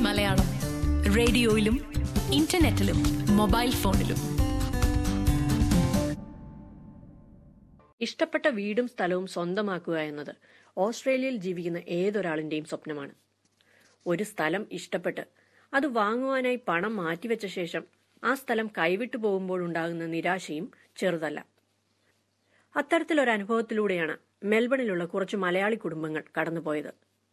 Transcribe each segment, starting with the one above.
Malayalam റേഡിയോയിലും ഇന്റർനെറ്റിലും mobile ഫോണിലും ഇഷ്ടപ്പെട്ട വീടും സ്ഥലവും സ്വന്തമാക്കുക എന്നത് ഓസ്ട്രേലിയയിൽ ജീവിക്കുന്ന ഏതൊരാളിന്റെയും സ്വപ്നമാണ് ഒരു സ്ഥലം ഇഷ്ടപ്പെട്ട് അത് വാങ്ങുവാനായി പണം മാറ്റിവെച്ച ശേഷം ആ സ്ഥലം കൈവിട്ടു പോകുമ്പോഴുണ്ടാകുന്ന നിരാശയും ചെറുതല്ല അത്തരത്തിലൊരു അനുഭവത്തിലൂടെയാണ് മെൽബണിലുള്ള കുറച്ച് മലയാളി കുടുംബങ്ങൾ കടന്നുപോയത്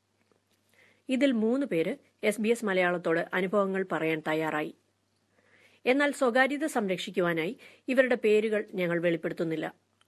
ഇതിൽ മൂന്ന് പേര് എസ് ബി എസ് മലയാളത്തോട് അനുഭവങ്ങൾ പറയാൻ തയ്യാറായി എന്നാൽ സ്വകാര്യത സംരക്ഷിക്കുവാനായി ഇവരുടെ പേരുകൾ ഞങ്ങൾ വെളിപ്പെടുത്തുന്നില്ല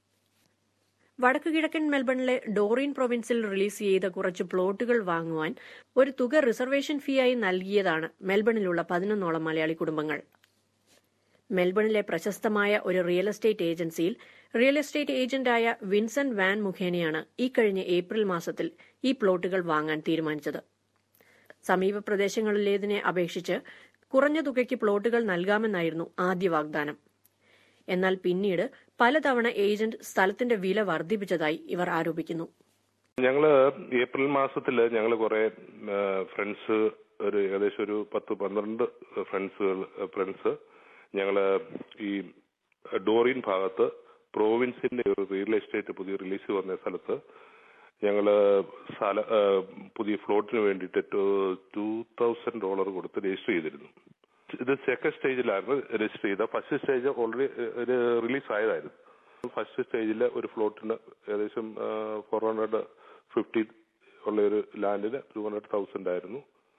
വടക്കു കിഴക്കൻ മെൽബണിലെ ഡോറിൻ പ്രൊവിൻസിൽ റിലീസ് ചെയ്ത കുറച്ച് പ്ലോട്ടുകൾ വാങ്ങുവാൻ ഒരു തുക റിസർവേഷൻ ഫീയായി നൽകിയതാണ് മെൽബണിലുള്ള പതിനൊന്നോളം മലയാളി കുടുംബങ്ങൾ മെൽബണിലെ പ്രശസ്തമായ ഒരു റിയൽ എസ്റ്റേറ്റ് ഏജൻസിയിൽ റിയൽ എസ്റ്റേറ്റ് ഏജന്റായ വിൻസെന്റ് വാൻ മുഖേനയാണ് ഈ കഴിഞ്ഞ ഏപ്രിൽ മാസത്തിൽ ഈ പ്ലോട്ടുകൾ വാങ്ങാൻ തീരുമാനിച്ചത് സമീപ പ്രദേശങ്ങളിലേതിനെ അപേക്ഷിച്ച് കുറഞ്ഞ തുകയ്ക്ക് പ്ലോട്ടുകൾ നൽകാമെന്നായിരുന്നു ആദ്യ വാഗ്ദാനം എന്നാൽ പിന്നീട് പലതവണ ഏജന്റ് സ്ഥലത്തിന്റെ വില വർദ്ധിപ്പിച്ചതായി ഇവർ ആരോപിക്കുന്നു ഞങ്ങള് ഏപ്രിൽ മാസത്തില് ഞങ്ങള് കുറെ ഫ്രണ്ട്സ് ഒരു ഏകദേശം ഒരു പത്ത് പന്ത്രണ്ട് ഫ്രണ്ട്സുകൾ ഫ്രണ്ട്സ് ഞങ്ങള് ഈ ഡോറിൻ ഭാഗത്ത് പ്രോവിൻസിന്റെ ഒരു റിയൽ എസ്റ്റേറ്റ് പുതിയ റിലീസ് വന്ന സ്ഥലത്ത് ഞങ്ങള് സ്ഥല പുതിയ ഫ്ലോട്ടിന് വേണ്ടിയിട്ട് ടൂ തൗസൻഡ് ഡോളർ കൊടുത്ത് രജിസ്റ്റർ ചെയ്തിരുന്നു ഇത് സെക്കൻഡ് സ്റ്റേജിലായിരുന്നു രജിസ്റ്റർ ചെയ്ത ഫസ്റ്റ് സ്റ്റേജ് ഓൾറെഡി റിലീസ് ആയതായിരുന്നു ഫസ്റ്റ് സ്റ്റേജിൽ ഒരു ഫ്ലോട്ടിന് ഏകദേശം ഫോർ ഹൺഡ്രഡ് ഫിഫ്റ്റി ഉള്ള ഒരു ലാൻഡിന് ടു ഹൺഡ്രഡ് തൗസൻഡ് ആയിരുന്നു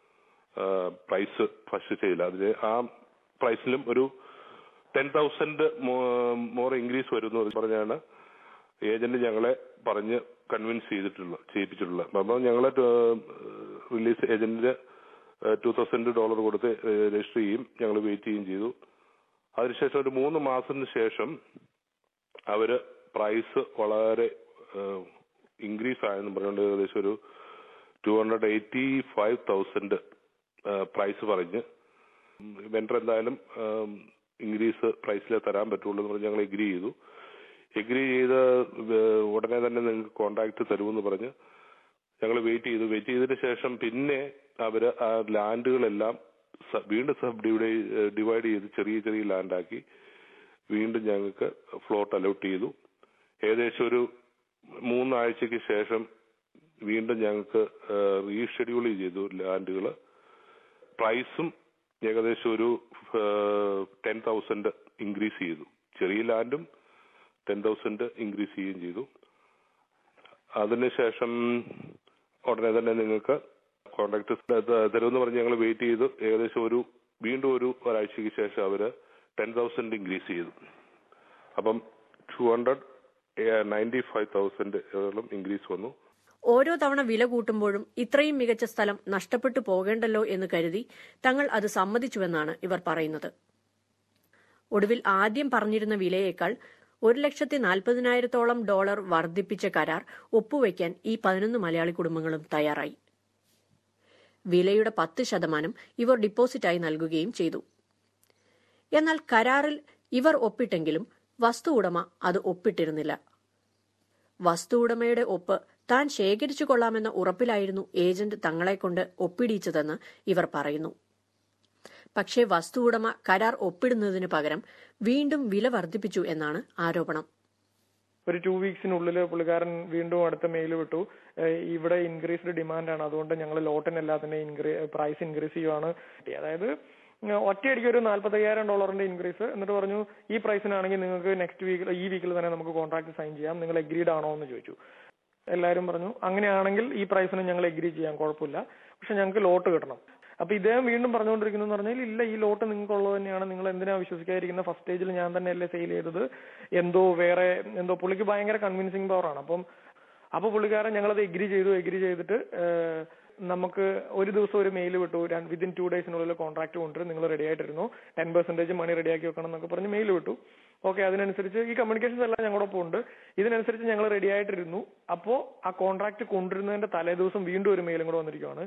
പ്രൈസ് ഫസ്റ്റ് സ്റ്റേജിൽ അതിന് ആ പ്രൈസിലും ഒരു ടെൻ തൗസൻഡ് മോർ ഇൻക്രീസ് വരുന്നു പറഞ്ഞാണ് ഏജന്റ് ഞങ്ങളെ പറഞ്ഞ് കൺവിൻസ് ചെയ്തിട്ടുള്ളത് ചെയ്യിപ്പിച്ചിട്ടുള്ളത് അപ്പോൾ ഞങ്ങളെ റിലീസ് ഏജന്റിന് ടു തൗസൻഡ് ഡോളർ കൊടുത്ത് രജിസ്റ്റർ ചെയ്യും ഞങ്ങൾ വെയിറ്റ് ചെയ്യുകയും ചെയ്തു അതിനുശേഷം ഒരു മൂന്ന് മാസത്തിന് ശേഷം അവര് പ്രൈസ് വളരെ ഇൻക്രീസ് ആയെന്ന് പറഞ്ഞുകൊണ്ട് ഏകദേശം ഒരു two hundred eighty five thousand price പറഞ്ഞ് വെണ്ടർ എന്തായാലും ഇൻക്രീസ് പ്രൈസിൽ തരാൻ പറ്റുള്ളൂ എന്ന് പറഞ്ഞ് ഞങ്ങൾ എഗ്രി ചെയ്തു എഗ്രി ചെയ്ത് ഉടനെ തന്നെ നിങ്ങൾക്ക് കോണ്ടാക്ട് തരുമെന്ന് പറഞ്ഞ് ഞങ്ങൾ വെയിറ്റ് ചെയ്തു വെയിറ്റ് ചെയ്തതിന് ശേഷം പിന്നെ അവര് ആ ലാൻഡുകളെല്ലാം വീണ്ടും സബ് ഡിവൈഡ് ചെയ്ത് ചെറിയ ചെറിയ ലാൻഡാക്കി വീണ്ടും ഞങ്ങൾക്ക് ഫ്ലോട്ട് അലോട്ട് ചെയ്തു ഏകദേശം ഒരു മൂന്നാഴ്ചക്ക് ശേഷം വീണ്ടും ഞങ്ങൾക്ക് റീഷെഡ്യൂൾ ചെയ്തു ലാൻഡുകൾ പ്രൈസും ഏകദേശം ഒരു ടെൻ തൗസൻഡ് ഇൻക്രീസ് ചെയ്തു ചെറിയ ലാൻഡും ടെൻ തൗസൻഡ് ഇൻക്രീസ് ചെയ്യുകയും ചെയ്തു അതിനുശേഷം ഉടനെ തന്നെ നിങ്ങൾക്ക് കോൺട്രാക്ട് തരുമെന്ന് പറഞ്ഞ് ഞങ്ങൾ വെയിറ്റ് ചെയ്തു ഏകദേശം ഒരു വീണ്ടും ഒരു ഒരാഴ്ചയ്ക്ക് ശേഷം അവര് ടെൻ തൗസൻഡ് ഇൻക്രീസ് ചെയ്തു അപ്പം two hundred ninety five thousand increase വന്നു ഓരോ തവണ വില കൂട്ടുമ്പോഴും ഇത്രയും മികച്ച സ്ഥലം നഷ്ടപ്പെട്ടു പോകേണ്ടല്ലോ എന്ന് കരുതി തങ്ങൾ അത് സമ്മതിച്ചുവെന്നാണ് ഇവർ പറയുന്നത് ഒടുവിൽ ആദ്യം പറഞ്ഞിരുന്ന വിലയേക്കാൾ ഒരു ലക്ഷത്തി നാൽപ്പതിനായിരത്തോളം ഡോളർ വർദ്ധിപ്പിച്ച കരാർ ഒപ്പുവയ്ക്കാൻ ഈ പതിനൊന്ന് മലയാളി കുടുംബങ്ങളും തയ്യാറായി വിലയുടെ പത്ത് ശതമാനം ഇവർ ഡിപ്പോസിറ്റായി നൽകുകയും ചെയ്തു എന്നാൽ കരാറിൽ ഇവർ ഒപ്പിട്ടെങ്കിലും വസ്തു ഉടമ അത് ഒപ്പിട്ടിരുന്നില്ല വസ്തു ഉടമയുടെ ഒപ്പ് താൻ ശേഖരിച്ചു കൊള്ളാമെന്ന ഉറപ്പിലായിരുന്നു ഏജന്റ് തങ്ങളെക്കൊണ്ട് ഒപ്പിടിയിച്ചതെന്ന് ഇവർ പറയുന്നു പക്ഷേ വസ്തു ഉടമ കരാർ ഒപ്പിടുന്നതിന് പകരം വീണ്ടും വില വർദ്ധിപ്പിച്ചു എന്നാണ് ആരോപണം ഒരു ടു വീക്സിനുള്ളിൽ പുള്ളിക്കാരൻ വീണ്ടും അടുത്ത മെയിൽ വിട്ടു ഇവിടെ ഇൻക്രീസ്ഡ് ഡിമാൻഡാണ് അതുകൊണ്ട് ഞങ്ങൾ ലോട്ടിന് എല്ലാത്തിന്റെയും പ്രൈസ് ഇൻക്രീസ് ചെയ്യുവാണ് അതായത് ഒറ്റയടിക്ക് ഒരു നാല്പത്തയ്യായിരം ഡോളറിന്റെ ഇൻക്രീസ് എന്നിട്ട് പറഞ്ഞു ഈ പ്രൈസിനാണെങ്കിൽ നിങ്ങൾക്ക് നെക്സ്റ്റ് വീക്കിൽ ഈ വീക്കിൽ തന്നെ നമുക്ക് കോൺട്രാക്ട് സൈൻ ചെയ്യാം നിങ്ങൾ എഗ്രീഡ് ആണോ എന്ന് ചോദിച്ചു എല്ലാവരും പറഞ്ഞു അങ്ങനെയാണെങ്കിൽ ഈ പ്രൈസിന് ഞങ്ങൾ എഗ്രി ചെയ്യാം കുഴപ്പമില്ല പക്ഷെ ഞങ്ങൾക്ക് ലോട്ട് കിട്ടണം അപ്പൊ ഇദ്ദേഹം വീണ്ടും പറഞ്ഞുകൊണ്ടിരിക്കുന്നു പറഞ്ഞാൽ ഇല്ല ഈ ലോട്ട് നിങ്ങൾക്കുള്ളത് തന്നെയാണ് നിങ്ങൾ എന്തിനാ വിശ്വസിക്കാതിരിക്കുന്ന ഫസ്റ്റ് സ്റ്റേജിൽ ഞാൻ തന്നെയല്ലേ സെയിൽ ചെയ്തത് എന്തോ വേറെ എന്തോ പുള്ളിക്ക് ഭയങ്കര കൺവിൻസിങ് പവർ ആണ് അപ്പം അപ്പൊ പുള്ളിക്കാരൻ ഞങ്ങളത് എഗ്രി ചെയ്തു എഗ്രി ചെയ്തിട്ട് നമുക്ക് ഒരു ദിവസം ഒരു മെയിൽ വിട്ടു വിതിൻ ടു ഡേയ്സിനുള്ളിൽ കോൺട്രാക്ട് കൊണ്ടുവരും നിങ്ങൾ റെഡി ആയിട്ടിരുന്നു ടെൻ പെർസെന്റേജ് മണി റെഡിയാക്കി വെക്കണം എന്നൊക്കെ പറഞ്ഞ് മെയിൽ വിട്ടു ഓക്കെ അതിനനുസരിച്ച് ഈ കമ്മ്യൂണിക്കേഷൻസ് എല്ലാം ഞങ്ങളോടൊപ്പം ഉണ്ട് ഇതിനനുസരിച്ച് ഞങ്ങൾ റെഡി ആയിട്ടിരുന്നു അപ്പോ ആ കോൺട്രാക്ട് കൊണ്ടുവരുന്നതിന്റെ തലേ ദിവസം വീണ്ടും ഒരു മെയിലും കൂടെ വന്നിരിക്കുകയാണ്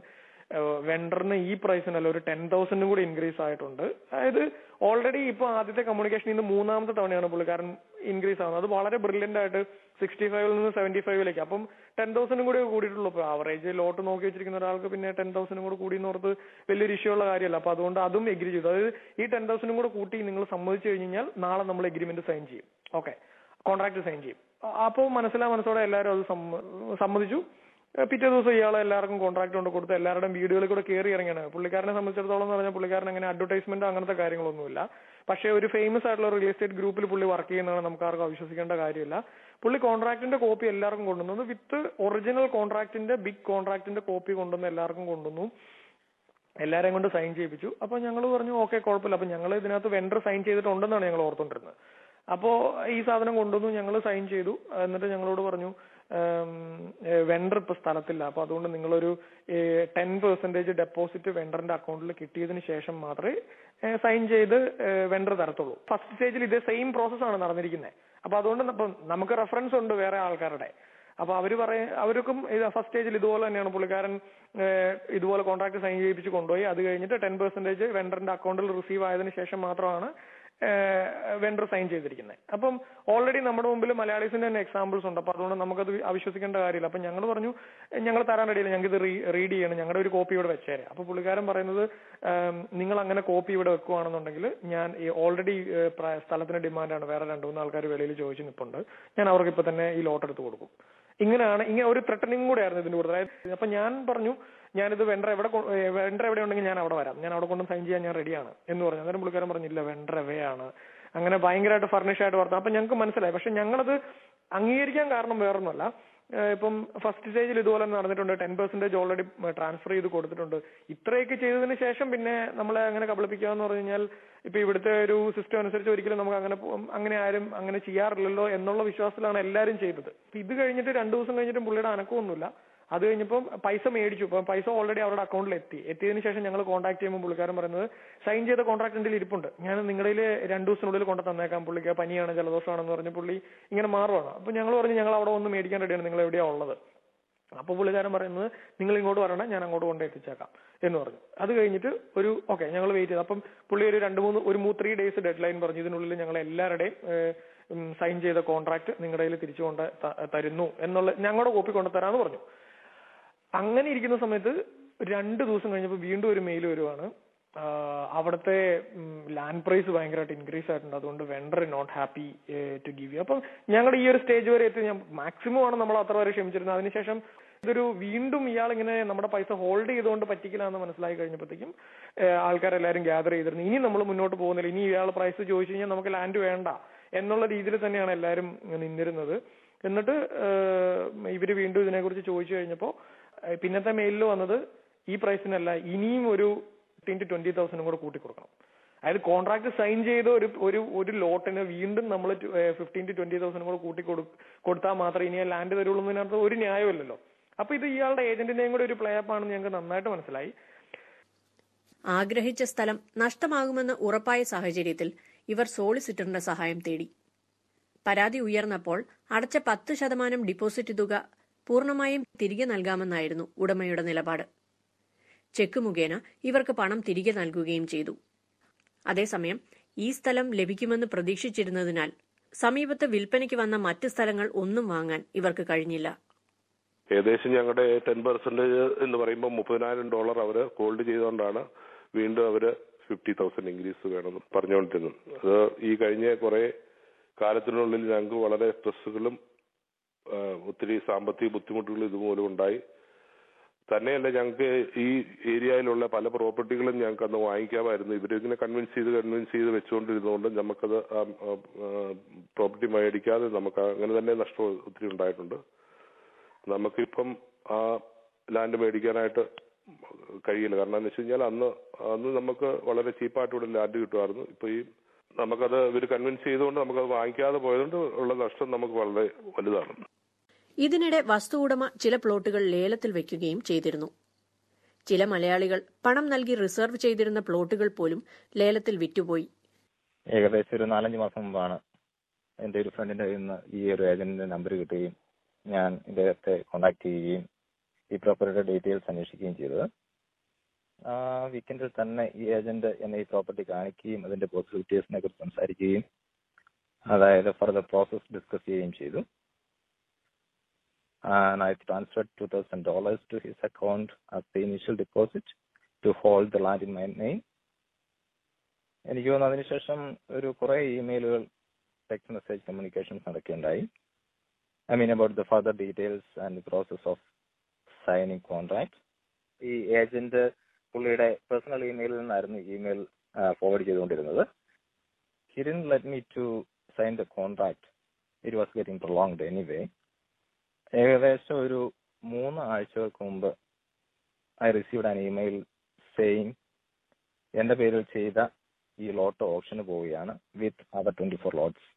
വെണ്ടറിന് ഈ പ്രൈസിനല്ല ഒരു ടെൻ തൗസൻഡും കൂടി ഇൻക്രീസ് ആയിട്ടുണ്ട് അതായത് ഓൾറെഡി ഇപ്പൊ ആദ്യത്തെ കമ്മ്യൂണിക്കേഷൻ ഇന്ന് മൂന്നാമത്തെ തവണയാണ് പുള്ളിക്കാരൻ ഇൻക്രീസ് ആവുന്നത് അത് വളരെ ബ്രില്യന്റ് ആയിട്ട് സിക്സ്റ്റി ഫൈവിൽ നിന്ന് സെവന്റി ഫൈവിലേക്ക് അപ്പം ടെൻ തൗസൻഡും കൂടി കൂടിയിട്ടുള്ളൂ ഇപ്പൊ ആവറേജ് ലോട്ട് നോക്കി വെച്ചിരിക്കുന്ന ഒരാൾക്ക് പിന്നെ ടെൻ തൗസൻഡും കൂടെ കൂടി എന്ന് ഓർത്ത് വലിയൊരു ഇഷ്യൂ ഉള്ള കാര്യമല്ല അപ്പൊ അതുകൊണ്ട് അതും എഗ്രി ചെയ്തു അതായത് ഈ ടെൻ തൗസൻഡും കൂടെ കൂട്ടി നിങ്ങൾ സമ്മതിച്ചു കഴിഞ്ഞ് കഴിഞ്ഞാൽ നാളെ നമ്മൾ എഗ്രിമെന്റ് സൈൻ ചെയ്യും ഓക്കെ കോൺട്രാക്ട് സൈൻ ചെയ്യും അപ്പോൾ മനസ്സിലാ മനസ്സോടെ എല്ലാവരും അത് സമ്മ- സമ്മതിച്ചു ഏഹ് പിറ്റേ ദിവസം ഇയാളെ എല്ലാവർക്കും കോൺട്രാക്ട് കൊണ്ട് കൊടുത്ത് എല്ലാവരുടെയും വീടുകളിൽ കൂടെ കയറി ഇറങ്ങിയാണ് പുള്ളിക്കാരനെ സംബന്ധിച്ചിടത്തോളം എന്ന് പറഞ്ഞാൽ പുള്ളിക്കാരൻ അങ്ങനെ അഡ്വർടൈസ്മെന്റ് അങ്ങനത്തെ കാര്യങ്ങളൊന്നുമില്ല പക്ഷേ ഒരു ഫേമസ് ആയിട്ടുള്ള റിയൽ എസ്റ്റേറ്റ് ഗ്രൂപ്പിൽ പുള്ളി വർക്ക് ചെയ്യുന്നതാണ് നമുക്ക് ആർക്കും അവിശ്വസിക്കേണ്ട കാര്യമില്ല പുള്ളി കോൺട്രാക്ടിന്റെ കോപ്പി എല്ലാവർക്കും കൊണ്ടുവന്നു വിത്ത് ഒറിജിനൽ കോൺട്രാക്ടിന്റെ ബിഗ് കോൺട്രാക്ടിന്റെ കോപ്പി കൊണ്ടുവന്ന് എല്ലാവർക്കും കൊണ്ടുവന്നു എല്ലാരെയും കൊണ്ട് സൈൻ ചെയ്യിപ്പിച്ചു അപ്പൊ ഞങ്ങൾ പറഞ്ഞു ഓക്കെ കുഴപ്പമില്ല അപ്പൊ ഞങ്ങൾ ഇതിനകത്ത് വെണ്ടർ സൈൻ ചെയ്തിട്ടുണ്ടെന്നാണ് ഞങ്ങൾ ഓർത്തോണ്ടിരുന്നത് അപ്പോ ഈ സാധനം കൊണ്ടുവന്നു ഞങ്ങൾ സൈൻ ചെയ്തു എന്നിട്ട് ഞങ്ങളോട് പറഞ്ഞു വെണ്ടർ ഇപ്പൊ സ്ഥലത്തില്ല അപ്പൊ അതുകൊണ്ട് നിങ്ങളൊരു ടെൻ പെർസെന്റേജ് ഡെപ്പോസിറ്റ് വെണ്ടറിന്റെ അക്കൗണ്ടിൽ കിട്ടിയതിന് ശേഷം മാത്രമേ സൈൻ ചെയ്ത് വെണ്ടർ തരത്തുള്ളൂ ഫസ്റ്റ് സ്റ്റേജിൽ ഇതേ സെയിം പ്രോസസ് ആണ് നടന്നിരിക്കുന്നത് അപ്പൊ അതുകൊണ്ട് ഇപ്പം നമുക്ക് റെഫറൻസ് ഉണ്ട് വേറെ ആൾക്കാരുടെ അപ്പൊ അവര് പറയ അവർക്കും ഇത് ഫസ്റ്റ് സ്റ്റേജിൽ ഇതുപോലെ തന്നെയാണ് പുള്ളിക്കാരൻ ഏഹ്, ഇതുപോലെ കോൺട്രാക്ട് സൈൻ ചെയ്യിപ്പിച്ച് കൊണ്ടുപോയി അത് കഴിഞ്ഞിട്ട് ടെൻ പെർസെന്റേജ് വെണ്ടറിന്റെ അക്കൗണ്ടിൽ റിസീവ് ആയതിനു ശേഷം മാത്രമാണ് വെണ്ടർ സൈൻ ചെയ്തിരിക്കുന്നത് അപ്പം ഓൾറെഡി നമ്മുടെ മുമ്പിൽ മലയാളീസിന്റെ തന്നെ എക്സാമ്പിൾസ് ഉണ്ട് അപ്പൊ അതുകൊണ്ട് നമുക്കത് അവിശ്വസിക്കേണ്ട കാര്യമില്ല അപ്പൊ ഞങ്ങൾ പറഞ്ഞു ഞങ്ങൾ തരാൻ റെഡിയില്ല ഞങ്ങൾക്ക് ഇത് റീഡ് ചെയ്യണം ഞങ്ങളുടെ ഒരു കോപ്പി ഇവിടെ വെച്ചേരെ അപ്പൊ പുള്ളിക്കാരൻ പറയുന്നത് ഏം, നിങ്ങൾ അങ്ങനെ കോപ്പി ഇവിടെ വെക്കുവാണെന്നുണ്ടെങ്കിൽ ഞാൻ ഓൾറെഡി സ്ഥലത്തിന് ഡിമാൻഡാണ് വേറെ രണ്ടു മൂന്ന് ആൾക്കാർ വെളിയിൽ ചോദിച്ചു നിൽപ്പുണ്ട് ഞാൻ അവർക്ക് ഇപ്പൊ തന്നെ ഈ ലോട്ട് എടുത്ത് കൊടുക്കും ഇങ്ങനെയാണ് ഇങ്ങനെ ഒരു ത്രട്ടനിങ് കൂടെ ആയിരുന്നു ഇതിന്റെ കൂടെ അതായത് അപ്പൊ ഞാൻ പറഞ്ഞു ഞാനിത് വെണ്ടർ എവിടെ വെണ്ടർ എവിടെ ഉണ്ടെങ്കിൽ ഞാൻ അവിടെ വരാം ഞാൻ അവിടെ കൊണ്ട് സൈൻ ചെയ്യാൻ ഞാൻ റെഡിയാണ് എന്ന് പറഞ്ഞു അന്നേരം പുള്ളിക്കാരൻ പറഞ്ഞില്ല വെണ്ടർ എവയാണ് അങ്ങനെ ഭയങ്കരമായിട്ട് ഫർണിഷ് ആയിട്ട് വർത്താം അപ്പൊ ഞങ്ങൾക്ക് മനസ്സിലായി പക്ഷെ ഞങ്ങളത് അംഗീകരിക്കാൻ കാരണം വേറൊന്നുമല്ല ഏഹ് ഇപ്പം ഫസ്റ്റ് സ്റ്റേജിൽ ഇതുപോലെ തന്നെ നടന്നിട്ടുണ്ട് ടെൻ പെർസെന്റേജ് ഓൾറെഡി ട്രാൻസ്ഫർ ചെയ്ത് കൊടുത്തിട്ടുണ്ട് ഇത്രയൊക്കെ ചെയ്തതിന് ശേഷം പിന്നെ നമ്മളെ അങ്ങനെ കബളിപ്പിക്കുക എന്ന് പറഞ്ഞു കഴിഞ്ഞാൽ ഇപ്പൊ ഇവിടുത്തെ ഒരു സിസ്റ്റം അനുസരിച്ച് ഒരിക്കലും നമുക്ക് അങ്ങനെ പോ- അങ്ങനെ ആരും അങ്ങനെ ചെയ്യാറില്ലല്ലോ എന്നുള്ള വിശ്വാസത്തിലാണ് എല്ലാവരും ചെയ്തത് ഇപ്പൊ ഇത് കഴിഞ്ഞിട്ട് രണ്ടു ദിവസം കഴിഞ്ഞിട്ടും പുള്ളിയുടെ അനക്കമൊന്നുമില്ല അത് കഴിഞ്ഞപ്പം പൈസ മേടിച്ചു ഇപ്പം പൈസ ഓൾറെഡി അവരുടെ അക്കൗണ്ടിൽ എത്തി എത്തിയതിനു ശേഷം ഞങ്ങൾ കോൺടാക്ട് ചെയ്യുമ്പോൾ പുള്ളിക്കാരൻ പറയുന്നത് സൈൻ ചെയ്ത കോൺട്രാക്ട് എൻ്റെ ഇരിപ്പുണ്ട് ഞാൻ നിങ്ങളുടെ രണ്ടു ദിവസത്തിനുള്ളിൽ കൊണ്ട് തന്നേക്കാം പുള്ളിക്ക് പനിയാണ് ജലദോഷമാണെന്ന് പറഞ്ഞ് പുള്ളി ഇങ്ങനെ മാറുവാണ് അപ്പൊ ഞങ്ങൾ പറഞ്ഞു ഞങ്ങൾ അവിടെ ഒന്ന് മേടിക്കാൻ റെഡിയാണ് നിങ്ങൾ എവിടെയാ ഉള്ളത് അപ്പൊ പുള്ളിക്കാരൻ പറയുന്നത് നിങ്ങൾ ഇങ്ങോട്ട് വരണം ഞാൻ അങ്ങോട്ട് കൊണ്ട് എത്തിച്ചേക്കാം എന്ന് പറഞ്ഞു അത് കഴിഞ്ഞിട്ട് ഒരു ഓക്കെ ഞങ്ങൾ വെയിറ്റ് ചെയ്തു അപ്പം പുള്ളി ഒരു രണ്ട് മൂന്ന് ഒരു മൂ ത്രീ ഡേയ്സ് ഡെഡ് ലൈൻ പറഞ്ഞു ഇതിനുള്ളിൽ ഞങ്ങൾ എല്ലാവരുടെയും സൈൻ ചെയ്ത കോൺട്രാക്ട് നിങ്ങളുടെ കയ്യിൽ തിരിച്ചു കൊണ്ട് ത- തരുന്നു എന്നുള്ള ഞങ്ങളുടെ കോപ്പി കൊണ്ടുതരാന്ന് പറഞ്ഞു അങ്ങനെ ഇരിക്കുന്ന സമയത്ത് രണ്ട് ദിവസം കഴിഞ്ഞപ്പോൾ വീണ്ടും ഒരു മെയിൽ വരുവാണ് ആഹ് അവിടുത്തെ ലാൻഡ് പ്രൈസ് ഭയങ്കരമായിട്ട് ഇൻക്രീസ് ആയിട്ടുണ്ട് അതുകൊണ്ട് vendor not happy to give you അപ്പം ഞങ്ങളുടെ ഈ ഒരു സ്റ്റേജ് വരെ എത്തി ഞാൻ മാക്സിമം ആണ് നമ്മൾ അത്ര വരെ ക്ഷമിച്ചിരുന്നത് അതിനുശേഷം ഇതൊരു വീണ്ടും ഇയാൾ ഇങ്ങനെ നമ്മുടെ പൈസ ഹോൾഡ് ചെയ്തുകൊണ്ട് പറ്റിക്കില്ലാന്ന് മനസ്സിലായി കഴിഞ്ഞപ്പോഴത്തേക്കും ആൾക്കാരെല്ലാരും ഗ്യാദർ ചെയ്തിരുന്നു ഇനി നമ്മൾ മുന്നോട്ട് പോകുന്നില്ല ഇനി ഇയാൾ പ്രൈസ് ചോദിച്ചു കഴിഞ്ഞാൽ നമുക്ക് ലാൻഡ് വേണ്ട എന്നുള്ള രീതിയിൽ തന്നെയാണ് എല്ലാവരും നിന്നിരുന്നത് എന്നിട്ട് ഏഹ് ഇവര് വീണ്ടും ഇതിനെക്കുറിച്ച് ചോദിച്ചു കഴിഞ്ഞപ്പോൾ ഏഹ് പിന്നത്തെ മെയിലിൽ വന്നത് ഈ പ്രൈസിനല്ല ഇനിയും ഒരു ഫിഫ്റ്റീൻ ടു ട്വന്റി തൗസൻഡും കൂടെ കൂട്ടി കൊടുക്കണം അതായത് കോൺട്രാക്ട് സൈൻ ചെയ്ത ഒരു ഒരു ഒരു ലോട്ടിന് വീണ്ടും നമ്മൾ ഫിഫ്റ്റീൻ ടു ട്വന്റി തൗസൻഡ് കൂടെ കൂട്ടി കൊടു- കൊടുത്താൽ മാത്രമേ ഇനി ലാൻഡ് തരുള്ളൂ എന്നതിനകത്ത് ഒരു ന്യായമില്ലല്ലോ അപ്പൊ ഇത് ഇയാളുടെ ഏജന്റിന്റെയും കൂടെ ഒരു പ്ലേ അപ്പ് ആണെന്ന് ഞങ്ങൾക്ക് നന്നായിട്ട് മനസ്സിലായി ആഗ്രഹിച്ച സ്ഥലം നഷ്ടമാകുമെന്ന് ഉറപ്പായ സാഹചര്യത്തിൽ ഇവർ സോളിസിറ്ററിന്റെ സഹായം തേടി പരാതി ഉയർന്നപ്പോൾ അടച്ച പത്ത് ശതമാനം ഡിപ്പോസിറ്റ് തുക പൂർണ്ണമായും തിരികെ നൽകാമെന്നായിരുന്നു ഉടമയുടെ നിലപാട് ചെക്ക് മുഖേന ഇവർക്ക് പണം തിരികെ നൽകുകയും ചെയ്തു അതേസമയം ഈ സ്ഥലം ലഭിക്കുമെന്ന് പ്രതീക്ഷിച്ചിരുന്നതിനാൽ സമീപത്ത് വിൽപ്പനയ്ക്ക് വന്ന മറ്റ് സ്ഥലങ്ങൾ ഒന്നും വാങ്ങാൻ ഇവർക്ക് കഴിഞ്ഞില്ല ഏകദേശം ഞങ്ങളുടെ ടെൻ പെർസെന്റേജ് എന്ന് പറയുമ്പോൾ മുപ്പതിനായിരം ഡോളർ അവര് ഹോൾഡ് ചെയ്തുകൊണ്ടാണ് വീണ്ടും അവര് ഫിഫ്റ്റി തൗസൻഡ് ഇൻക്രീസ് വേണമെന്ന് പറഞ്ഞുകൊണ്ടിരുന്നത് അത് ഈ കഴിഞ്ഞ കുറെ കാലത്തിനുള്ളിൽ ഞങ്ങൾക്ക് വളരെ സ്ട്രെസ്സുകളും ആ, ഒത്തിരി സാമ്പത്തിക ബുദ്ധിമുട്ടുകളും ഇതുമൂലം ഉണ്ടായി തന്നെയല്ല ഞങ്ങൾക്ക് ഈ ഏരിയയിലുള്ള പല പ്രോപ്പർട്ടികളും ഞങ്ങൾക്ക് അന്ന് വാങ്ങിക്കാമായിരുന്നു ഇവരിങ്ങനെ കൺവിൻസ് ചെയ്ത് കൺവിൻസ് ചെയ്ത് വെച്ചുകൊണ്ടിരുന്നതുകൊണ്ട് നമുക്കത് പ്രോപ്പർട്ടി മേടിക്കാതെ നമുക്ക് അങ്ങനെ തന്നെ നഷ്ടം ഒത്തിരി ഉണ്ടായിട്ടുണ്ട് നമുക്കിപ്പം ആ ലാൻഡ് മേടിക്കാനായിട്ട് കഴിയില്ല കാരണം എന്ന് വെച്ച് കഴിഞ്ഞാൽ അന്ന് അന്ന് നമുക്ക് വളരെ ചീപ്പായിട്ട് ഇവിടെ ലാൻഡ് കിട്ടുമായിരുന്നു ഇപ്പൊ ഈ നമുക്കത് ഇവർ കൺവിൻസ് ചെയ്തുകൊണ്ട് നമുക്കത് വാങ്ങിക്കാതെ പോയതുകൊണ്ട് ഉള്ള നഷ്ടം നമുക്ക് വളരെ വലുതാണ് ഇതിനിടെ വസ്തു ഉടമ ചില പ്ലോട്ടുകൾ ലേലത്തിൽ വെക്കുകയും ചെയ്തിരുന്നു ചില മലയാളികൾ പണം നൽകി റിസർവ് ചെയ്തിരുന്ന പ്ലോട്ടുകൾ പോലും ലേലത്തിൽ വിറ്റുപോയി ഏകദേശം ഒരു നാലഞ്ച് മാസം മുമ്പാണ് എന്റെ ഒരു ഫ്രണ്ടിന്റെ കയ്യിൽ നിന്ന് ഈ ഒരു ഏജന്റിന്റെ നമ്പർ കിട്ടുകയും ഞാൻ ഇദ്ദേഹത്തെ കോണ്ടാക്ട് ചെയ്യുകയും ഈ പ്രോപ്പർട്ടിയുടെ ഡീറ്റെയിൽസ് അന്വേഷിക്കുകയും ചെയ്തത് ആ വീക്കെൻഡിൽ തന്നെ ഈ ഏജന്റ് എന്നെ ഈ പ്രോപ്പർട്ടി കാണിക്കുകയും അതിന്റെ പോസിബിലിറ്റീസിനെ കുറിച്ച് സംസാരിക്കുകയും അതായത് ഫർദർ പ്രോസസ് ഡിസ്കസ് ചെയ്യുകയും ചെയ്തു and I transferred two thousand dollars to his account as the initial deposit to hold the land in my name. എനിക്ക് തോന്നുന്നു അതിനുശേഷം ഒരു കുറെ ഇമെയിലുകൾ ടെക്സ്റ്റ് മെസ്സേജ് കമ്മ്യൂണിക്കേഷൻസ് നടക്കുകയുണ്ടായി I mean about the further details and process of signing contract ഈ agent പുള്ളിയുടെ personal ഇമെയിലിൽ നിന്നായിരുന്നു ഇമെയിൽ ഫോർവേഡ് ചെയ്തുകൊണ്ടിരുന്നത് he didn't let me to sign the contract it was getting prolonged anyway ഏകദേശം ഒരു മൂന്ന് ആഴ്ചകൾക്ക് മുമ്പ് I received an email saying എന്റെ പേരിൽ ചെയ്ത ഈ ലോട്ട് ഓപ്ഷന് പോവുകയാണ് with other twenty four lots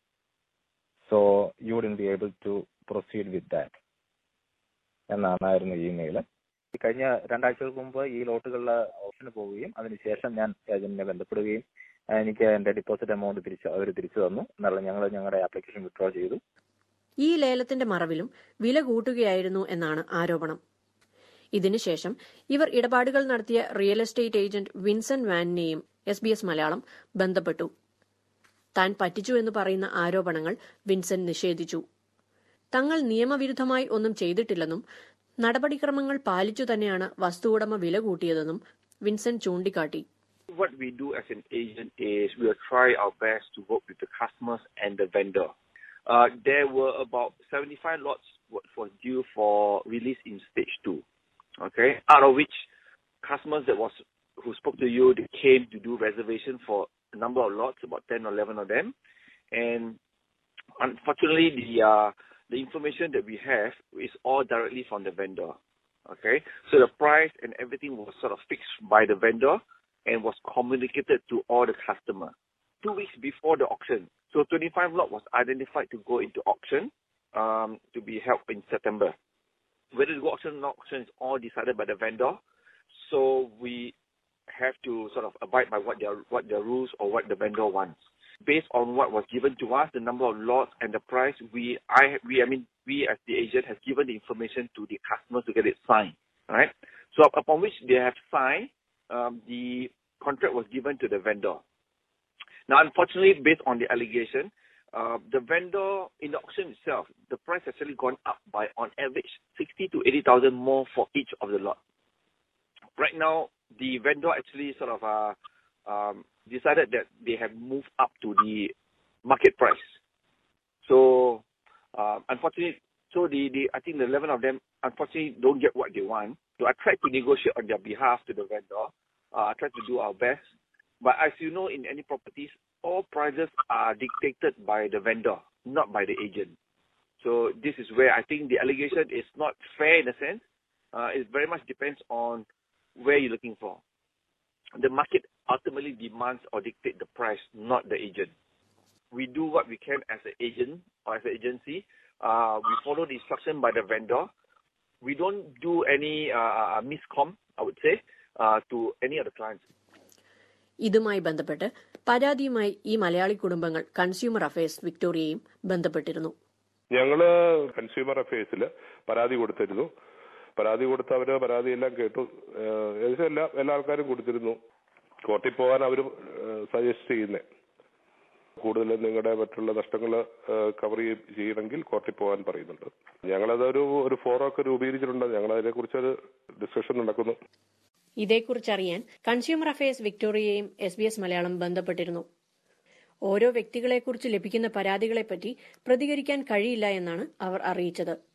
so you didn't be able to proceed with that എന്നാണായിരുന്നു ഇമെയിൽ കഴിഞ്ഞ രണ്ടാഴ്ചകൾക്ക് മുമ്പ് ഈ ലോട്ടുകളിലെ ഓപ്ഷന് പോവുകയും അതിനുശേഷം ഞാൻ ഏജന്റിനെ ബന്ധപ്പെടുകയും എനിക്ക് എന്റെ ഡിപ്പോസിറ്റ് എമൗണ്ട് തിരിച്ച് അവർ തിരിച്ചു തന്നു എന്നുള്ള ഞങ്ങൾ ഞങ്ങളുടെ ആപ്ലിക്കേഷൻ വിത്ഡ്രോ ചെയ്തു ഈ ലേലത്തിന്റെ മറവിലും വില കൂട്ടുകയായിരുന്നു എന്നാണ് ആരോപണം ഇതിനുശേഷം ഇവർ ഇടപാടുകൾ നടത്തിയ റിയൽ എസ്റ്റേറ്റ് ഏജന്റ് വിൻസെന്റ് വാനിനെയും എസ് ബി എസ് മലയാളം ബന്ധപ്പെട്ടു താൻ പറ്റിച്ചു എന്ന് പറയുന്ന ആരോപണങ്ങൾ വിൻസെന്റ് നിഷേധിച്ചു തങ്ങൾ നിയമവിരുദ്ധമായി ഒന്നും ചെയ്തിട്ടില്ലെന്നും നടപടിക്രമങ്ങൾ പാലിച്ചു തന്നെയാണ് വസ്തു ഉടമ വില കൂട്ടിയതെന്നും വിൻസെന്റ് ചൂണ്ടിക്കാട്ടി What we do as an agent is we'll try our best to work with the customers and the vendor. Uh, there were about 75 lots what was due for release in stage two. Okay, out of which customers that was who spoke to you they came to do reservation for a number of lots, about 10 or 11 of them, and unfortunately the uh, the information that we have is all directly from the vendor. Okay, so the price and everything was sort of fixed by the vendor and was communicated to all the customer two weeks before the auction. So 25 lot was identified to go into auction um, to be held in September. Whether to go auction or not auction is all decided by the vendor. So we have to sort of abide by what their what their rules or what the vendor wants. Based on what was given to us, the number of lots and the price, we I we I mean we as the agent has given the information to the customers to get it signed. Right. So upon which they have signed, um, the contract was given to the vendor. Now, unfortunately, based on the allegation, uh, the vendor in the auction itself, the price has actually gone up by on average sixty to eighty thousand more for each of the lot. Right now, the vendor actually sort of uh, um, decided that they have moved up to the market price. So, uh, unfortunately, so the, the I think the eleven of them unfortunately don't get what they want. So I tried to negotiate on their behalf to the vendor. Uh, I tried to do our best. But as you know, in any properties, all prices are dictated by the vendor, not by the agent. So this is where I think the allegation is not fair in a sense. Uh, it very much depends on where you're looking for. The market ultimately demands or dictate the price, not the agent. We do what we can as an agent or as an agency. Uh, we follow the instruction by the vendor. We don't do any uh, miscom, I would say, uh, to any of the clients. ഇതുമായി ബന്ധപ്പെട്ട് പരാതിയുമായി ഈ മലയാളി കുടുംബങ്ങൾ consumer affairs വിക്ടോറിയയും ബന്ധപ്പെട്ടിരുന്നു ഞങ്ങള് consumer അഫയേഴ്സിൽ പരാതി കൊടുത്തിരുന്നു പരാതി കൊടുത്ത് അവര് പരാതിയെല്ലാം കേട്ടു ഏഹ് ഏകദേശം എല്ലാ എല്ലാ ആൾക്കാരും കൊടുത്തിരുന്നു കോർട്ടിൽ പോകാൻ അവർ സജസ്റ്റ് ചെയ്യുന്നേ കൂടുതൽ നിങ്ങളുടെ മറ്റുള്ള നഷ്ടങ്ങൾ കവർ ചെയ്യണമെങ്കിൽ കോർട്ടിൽ പോകാൻ പറയുന്നുണ്ട് ഞങ്ങളതൊരു ഒരു ഫോറമൊക്കെ രൂപീകരിച്ചിട്ടുണ്ട് ഞങ്ങൾ അതിനെക്കുറിച്ച് ഒരു ഡിസ്കഷൻ നടക്കുന്നു ഇതേക്കുറിച്ചറിയാൻ കൺസ്യൂമർ അഫയേഴ്സ് വിക്ടോറിയയും എസ് ബി എസ് മലയാളം ബന്ധപ്പെട്ടിരുന്നു ഓരോ വ്യക്തികളെക്കുറിച്ച് ലഭിക്കുന്ന പരാതികളെപ്പറ്റി പ്രതികരിക്കാൻ കഴിയില്ല എന്നാണ് അവർ അറിയിച്ചത്